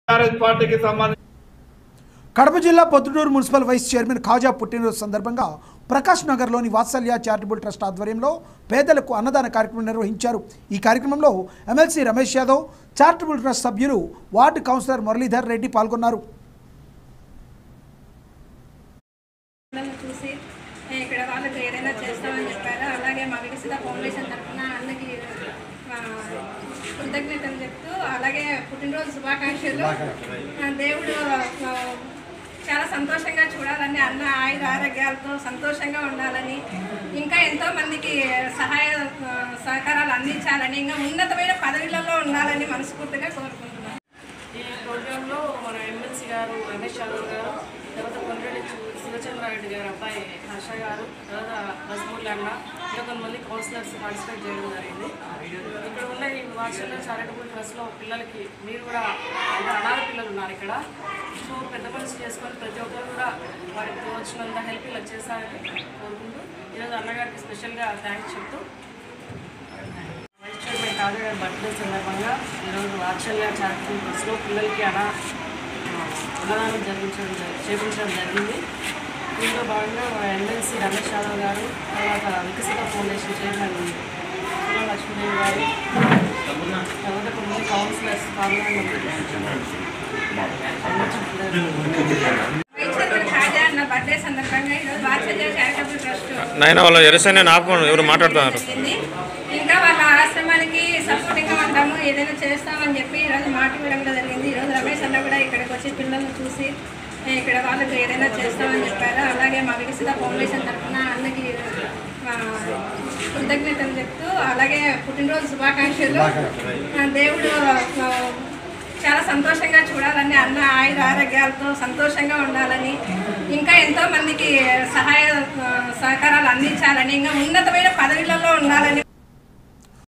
TRS పార్టీకి సంబంధించి కడప జిల్లా Proddatur municipal vice chairman Khaja పుట్టినరోజు సందర్భంగా ప్రకాష్ నగర్లోని వాత్సల్య చారిటబుల్ ట్రస్ట్ ఆధ్వర్యంలో పేదలకు అన్నదాన కార్యక్రమం నిర్వహించారు ఈ కార్యక్రమంలో MLC Ramesh Yadav charitable trust సభ్యులు వార్డు కౌన్సిలర్ మురళీధర్ రెడ్డి పాల్గొన్నారు పిల్లల్ని చూసి "ఏ, ఇక్కడ వాళ్ళకి ఏదైనా చేస్తామని చెప్పారు అలాగే మా వికసిత ఫౌండేషన్ తరఫున అన్నకి ఆ, కృతజ్ఞతలు చెప్తూ అలాగే పుట్టినరోజు శుభాకాంక్షలు ఆ, దేవుడు ఆ, చాలా సంతోషంగా చూడాలని అన్న ఆయుర ఆరోగ్యాలతో సంతోషంగా ఉండాలని ఇంకా ఎంతో మందికి సహాయ ఆ, సహకారాలు అందించాలని ఇంకా ఉన్నతమైన పదవులలో ఉండాలని మనస్ఫూర్తిగా కోరుకుంటున్నాను ఈ ప్రోగ్రాంలో మన ఎమ్మెల్సీ గారు రమేష్ యాదవ్ గారు తర్వాత కొండ్రెడ్డి శివచంద్రారెడ్డి గారు అబ్బాయి హర్ష గారు తర్వాత రసమూర్తి అన్న ఇంకా కొంతమంది కౌన్సిలర్స్ పార్టిసిపేట్ చేయడం జరిగింది ఇక్కడ ఉన్న ఈ వార్షల్లో చారిటబుల్ ట్రస్ట్లో పిల్లలకి మీరు కూడా అంటే అనాథ పిల్లలు ఉన్నారు ఇక్కడ సో పెద్ద మనసు చేసుకొని ప్రతి ఒక్కరు కూడా వారికి తోచినంత హెల్ప్ ఇలా చేశారని కోరుకుంటూ ఈరోజు అన్నగారికి స్పెషల్గా థ్యాంక్స్ చెప్తూ వైస్ చైర్మన్ కాజా గారి బర్త్డే సందర్భంగా ఈరోజు వాత్సల్య చారిటబుల్ ట్రస్ట్లో పిల్లలకి అలా అన్నదానం జరిగించడం జరి- చేపించడం జరిగింది దీంట్లో భాగంగా మా ఎమ్మెల్సీ రమేష్ యాదవ్ గారు తర్వాత వికసిత ఫౌండేషన్ చైర్మన్ సులా లక్ష్మీదేవి గారు తర్వాత కొంతమంది కౌన్సిలర్స్ వైచంద్ర ఖాజా అన్న బర్త్డే సందర్భంగా ఈరోజు వాత్సల్య చారిటబుల్ ట్రస్ట్ నాయన వాళ్ళ ఎరసైన నాపకం ఎవరు మాట్లాడుతున్నారు జరిగింది. ఇంకా వాళ్ళ ఆశ్రమానికి సపోర్టింగ్గా ఉంటాము ఏదైనా చేస్తామని చెప్పి ఈరోజు మాట ఇవ్వడం కూడా జరిగింది ఈరోజు రమేష్ అన్న కూడా ఇక్కడికి వచ్చి పిల్లల్ని చూసి "ఏ, ఇక్కడ వాళ్ళకి ఏదైనా చేస్తామని చెప్పారు అలాగే మా వికసిత ఫౌండేషన్ తరఫున అన్నకి ఆ, కృతజ్ఞతలు చెప్తూ అలాగే పుట్టినరోజు శుభాకాంక్షలు ఆ, దేవుడు ఆ, చాలా సంతోషంగా చూడాలని అన్న ఆయుర ఆరోగ్యాలతో సంతోషంగా ఉండాలని ఇంకా ఎంతో మందికి సహాయ ఆ, సహకారాలు అందించాలని ఇంకా ఉన్నతమైన పదవులలో ఉండాలని